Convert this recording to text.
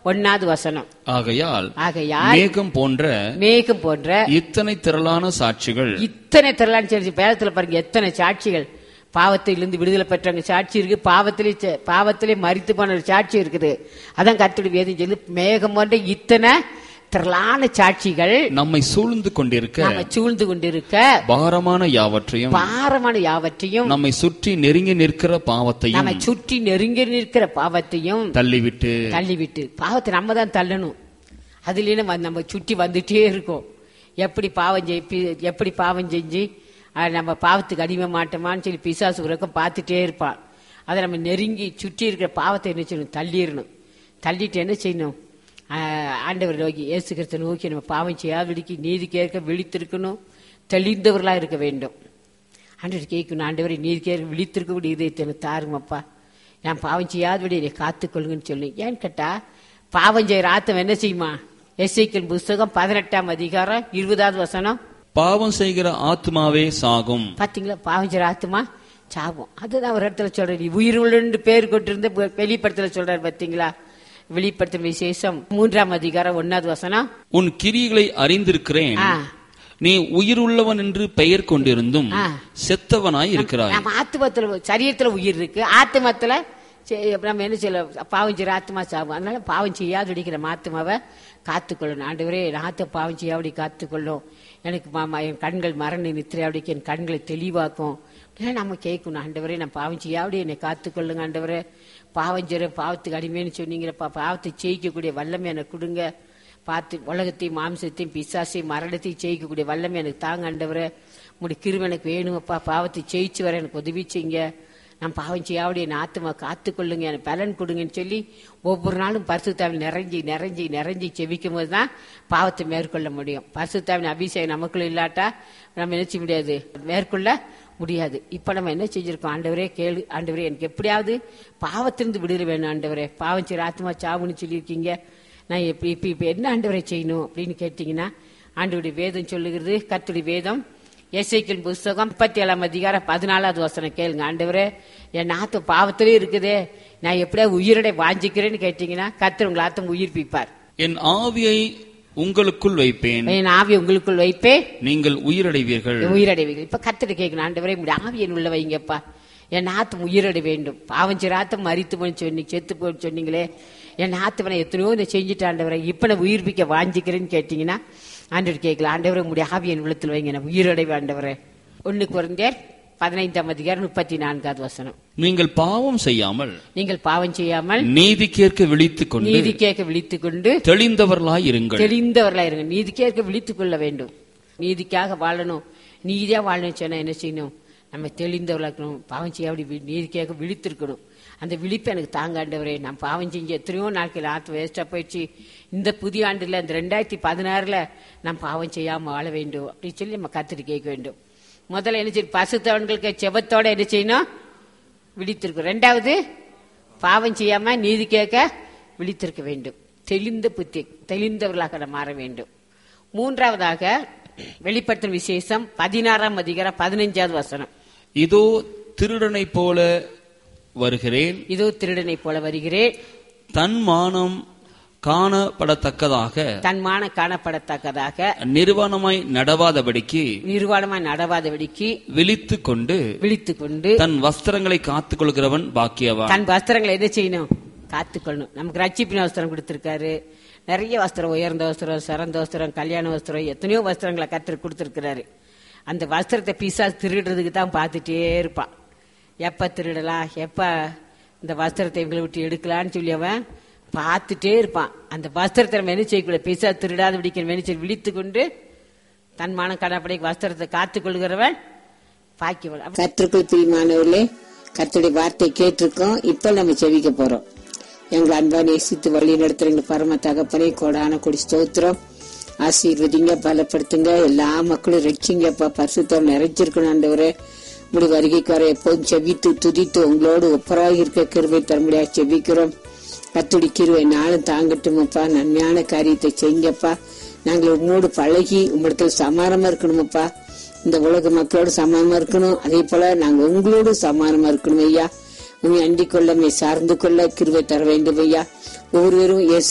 ஒன்னாவது வசனம் ஆகையால் ஆகையால் மேகம் போன்ற மேகம் போன்ற இத்தனை திரளான சாட்சிகள் இத்தனை திரளான சாட்சி வேதத்துல பாருங்க எத்தனை சாட்சிகள் பாவத்திலிருந்து விடுதலை பெற்றவங்க சாட்சி இருக்கு பாவத்திலே ச- பாவத்திலே மரித்து போன ஒரு சாட்சி இருக்குது அதான் கர்த்தருடைய வேதம் சொல்லி மேகம் போன்ற இத்தனை திரளான சாட்சிகள் நம்மை சூழ்ந்து கொண்டிருக்க நாம சூழ்ந்து கொண்டிருக்க பாரமான யாவற்றையும் பாரமான யாவற்றையும் நம்மை சுற்றி நெருங்கி நிற்கிற பாவத்தையும் நம்மை சுற்றி நெருங்கி நிற்கிற பாவத்தையும் தள்ளிவிட்டு தள்ளிவிட்டு பாவத்தை நம்ம தான் தள்ளணும் அதுலேயும் நம்ம நம்ம சுற்றி வந்துட்டே இருக்கோம் எப்படி பாவம் ஜெயிப்பி எப்படி பாவம் செஞ்சு அஹ், நம்ம பாவத்துக்கு அடிமை மாட்டோமான்னு சொல்லி பிசாசு உறக்கம் பார்த்துட்டே இருப்பான் அதை நம்ம நெருங்கி சுற்றி இருக்கிற பாவத்தை என்ன செய்யணும் தள்ளிடணும் தள்ளிட்டு என்ன செய்யணும் அஹ், ஆண்டவர் நோக்கி இயேசு கிறிஸ்து நோக்கி நம்ம பாவம் செய்யாதபடிக்கு நீதி கேட்க விழித்திருக்கணும் தெளிந்தவர்களாக இருக்க வேண்டும் ஆண்டவர் கேட்கணும் ஆண்டவரை நீர் கேட்க விழித்திருக்கக்கூடிய இதயத்தை எனக்கு தாருங்கப்பா நான் பாவம் செய்யாதபடி என்னை காத்துக்கொள்ளுங்கன்னு சொல்லி ஏன்னு கேட்டா பாவம் செய்யற ஆத்தம் என்ன செய்யுமா எஸ்ஐக்கின் புஸ்தகம் பதினெட்டாம் அதிகாரம் இருபதாவது வசனம் பாவம் செய்கிற ஆத்மாவே சாகும் பாத்தீங்களா பாவம் செய்யற ஆத்துமா சாபம் அதுதான் ஒரு இடத்துல சொல்றாரு நீ உயிர் உள்ளன்னு பேர் கொண்டிருந்த வெளிப்படத்துல சொல்றாரு பாத்தீங்களா வெளிப்படுத்தும் விசேஷம் மூன்றாம் அதிகாரம் ஒன்னாவது வசனம் உன் கிரிகளை அறிந்திருக்கிறேன் ஆ. நீ உயிருள்ளவன் என்று பெயர் கொண்டிருந்தும் ஆ. செத்தவனாய் இருக்கிறாய் நம்ம ஆத்மத்துல சரீரத்துல உயிர் இருக்கு ஆத்மத்துல சே- நம்ம என்ன செய்யல பாவம் செய்யற ஆத்மா சாவும் அதனால பாவம் செய்யாது நம்ம ஆத்மாவை காத்துக்கொள்ளணும் ஆண்டவரே என் ஆத்த பாவம் செய்யாபடி காத்துக்கொள்ளும் எனக்கு மாமா என் கண்கள் மரண நித்திரையாடிக்கு என் கண்களை தெளிவாக்கும் அப்படின்னா நம்ம கேட்கணும் ஆண்டவரே நான் பாவம் செய்யாபடி என்னை காத்துக்கொள்ளுங்க ஆண்டவரே பாவம் செய்யற பாவத்துக்கு அடிமைன்னு சொன்னீங்களப்பா பாவத்தை ஜெயிக்கக்கூடிய வல்லமை எனக்கு கொடுங்க பார்த்து உலகத்தையும் மாம்சத்தையும் பிசாசையும் மரணத்தையும் ஜெயிக்கக்கூடிய வல்லமை எனக்கு தாங்க ஆண்டவரே உங்களுடைய கிருபை எனக்கு வேணுமப்பா பாவத்தை ஜெயிச்சு வர எனக்கு உதவி செய்யுங்க நான் பாவம் செய்யாவிட என் ஆத்மா காத்துக்கொள்ளுங்க எனக்கு பலன் கொடுங்கன்னு சொல்லி ஒவ்வொரு நாளும் பரிசுத்தாவில் நிறைஞ்சி நிறைஞ்சி நிறைஞ்சி செவிக்கும் போது தான் பாவத்தை மேற்கொள்ள முடியும் பரிசுத்தாவின் அபிஷேகம் நமக்குள்ள இல்லாட்டா நம்ம என்ன செய்ய முடியாது மேற்கொள்ள முடியாது இப்ப நம்ம என்ன செஞ்சிருக்கோம் ஆண்டவரே கேளு ஆண்டவரே எனக்கு எப்படியாவது பாவத்திலிருந்து விடுதலை வேணும் ஆண்டவரே பாவம் செய்யற ஆத்மா சாவுன்னு சொல்லியிருக்கீங்க நான் இப்ப இப்ப இப்ப என்ன ஆண்டவரை செய்யணும் அப்படின்னு கேட்டீங்கன்னா ஆண்டவருடைய வேதம் சொல்லுகிறது கர்த்தருடைய வேதம் எஸ்ஐக்கின் புஸ்தகம் முப்பத்தி ஏழாம் அதிகாரம் பதினாலாவது வசனம் கேளுங்க ஆண்டவரே என் நாத்து பாவத்திலே இருக்குதே நான் எப்படியா உயிரோட வாஞ்சிக்கிறேன்னு கேட்டீங்கன்னா கர்த்தர் உங்களை ஆத்தம் உயிர்ப்பிப்பார் என் ஆவியை உங்களுக்குள் வைப்பேன் என் ஆவி உங்களுக்குள் வைப்பே நீங்கள் உயிரடைவீர்கள் உயிரடைவீர்கள் இப்ப கத்திட்டு கேட்கணும் ஆண்டவரே உங்களுடைய ஆவியன் உள்ள வைங்கப்பா என் ஆத்தம் உயிரடை வேண்டும் பாவம் செய்ற ஆத்தம் மறித்து போய் சொன்னீங்க செத்து போய் சொன்னீங்களே என் ஆத்தவனை எத்தனையோ இதை செஞ்சுட்டு ஆண்டவரை இப்ப நான் உயிர்ப்பிக்க வாஞ்சிக்கிறேன்னு கேட்டீங்கன்னா ஆண்டவர் கேட்கல ஆண்டவரை உங்களுடைய ஆவியன் உள்ளத்தில் வைங்க நான் உயிரடைவு ஆண்டவரே ஒண்ணு குறைந்தேர் பதினைந்தாம் அதிகாரம் முப்பத்தி நான்காவது வசனம் நீங்கள் பாவம் செய்யாமல் நீங்கள் பாவம் செய்யாமல் நீதி கேட்க விழித்துக் கொண்டு நீதி கேட்க விழித்துக் கொண்டு தெளிந்தவர்களாய் இருங்கள் தெளிந்தவர்களா இருங்க நீதி கேட்க விழித்துக் கொள்ள வேண்டும் நீதிக்காக வாழணும் நீதியா வாழணும் சொன்னா என்ன செய்யணும் நம்ம தெளிந்தவர்களா இருக்கணும் பாவம் செய்ய அப்படி நீதி கேட்க விழித்திருக்கணும் அந்த விழிப்பு எனக்கு தாங்காண்டவரே நான் பாவம் செஞ்சு எத்தனையோ நாட்கள் ஆத்து வேஸ்டா போயிடுச்சு இந்த புதிய ஆண்டுல இந்த ரெண்டாயிரத்தி பதினாறுல நான் பாவம் செய்யாம வாழ வேண்டும் அப்படின்னு சொல்லி நம்ம கத்துட்டு கேட்க வேண்டும் முதல்ல என்ன செய்யணும் பசுத்தவன்களுக்கு செபத்தோட என்ன செய்யணும் விழித்திருக்கும் ரெண்டாவது பாவம் செய்யாம நீதி கேட்க விழித்திருக்க வேண்டும் தெளிந்த புத்தி தெளிந்தவர்களாக நாம் மாற வேண்டும் மூன்றாவதாக வெளிப்படுத்தும் விசேஷம் பதினாறாம் அதிகாரம் பதினைஞ்சாவது வசனம் இதோ திருடனைப் போல வருகிறேன் இதோ திருடனை போல வருகிறேன் தன் மானம் காணப்படத்தக்கதாக தன்மான காணப்படத்தக்கதாக நிர்வாணமாய் நடவாதபடிக்கு நிர்வாணமாய் நடவாதபடிக்கு விழித்துக் கொண்டு விழித்துக் கொண்டு தன் வஸ்திரங்களை காத்துக் கொள்கிறவன் பாக்கியவான் தன் வஸ்திரங்களை என்ன செய்யணும் காத்துக்கொள்ளணும் நமக்கு ரட்சிப்பின் வஸ்திரம் கொடுத்திருக்காரு நிறைய வஸ்திரம் உயர்ந்த வஸ்திரம் சிறந்த வஸ்திரம் கல்யாண வஸ்திரம் எத்தனையோ வஸ்திரங்களை கத்து கொடுத்திருக்கிறாரு அந்த வஸ்திரத்தை பீசா திருடுறதுக்கு தான் பார்த்துட்டே இருப்பான் எப்ப திருடலாம் எப்ப இந்த வஸ்திரத்தை இவங்களை விட்டு எடுக்கலான்னு சொல்லி அவன் பார்த்துட்டே இருப்பான் அந்த வஸ்திரத்தை நம்ம என்ன செய்யக்கூடாது பீசா திருடாத பிடிக்கிற மெனிச்சல் விழித்து கொண்டு தன் மன கடப்படை வஸ்திரத்தை காத்துக் கொள்கிறவன் பாக்கியவன் கத்திற்குள் பிரியமானவர்களே கர்த்தருடைய வார்த்தை கேட்டிருக்கோம் இப்ப நம்ம செவிக்க போறோம் எங்களை அன்பா நேசித்து வழி நடத்துறீங்க பரம தகப்பனே கோடான கொடி ஸ்தோத்திரம் ஆசீர்வதிங்க பலப்படுத்துங்க எல்லா மக்களும் ரட்சிங்கப்பா பரிசுத்தம் நிறைஞ்சிருக்கணும் ஆண்டவரே முடி வருகைக்கு வர எப்போதும் செவித்து துதித்து உங்களோடு ஒப்பராக இருக்க கிருபை தரும்படியாக செவிக்கிறோம் கத்துடி கிருவை நாளும் தாங்கட்டுமப்பா நன்மையான காரியத்தை செய்யுங்கப்பா நாங்கள் உங்களோடு பழகி உங்களிடத்தில் சமானமா இருக்கணுமப்பா இந்த உலக மக்களோடு சமானமா இருக்கணும் அதே போல நாங்க உங்களோடு சமானமா இருக்கணும் ஐயா உண்மை அண்டிக் கொள்ள மெய் சார்ந்து கொள்ள கிருவை தர வேண்டும் ஐயா ஒவ்வொருவரும் இயேசு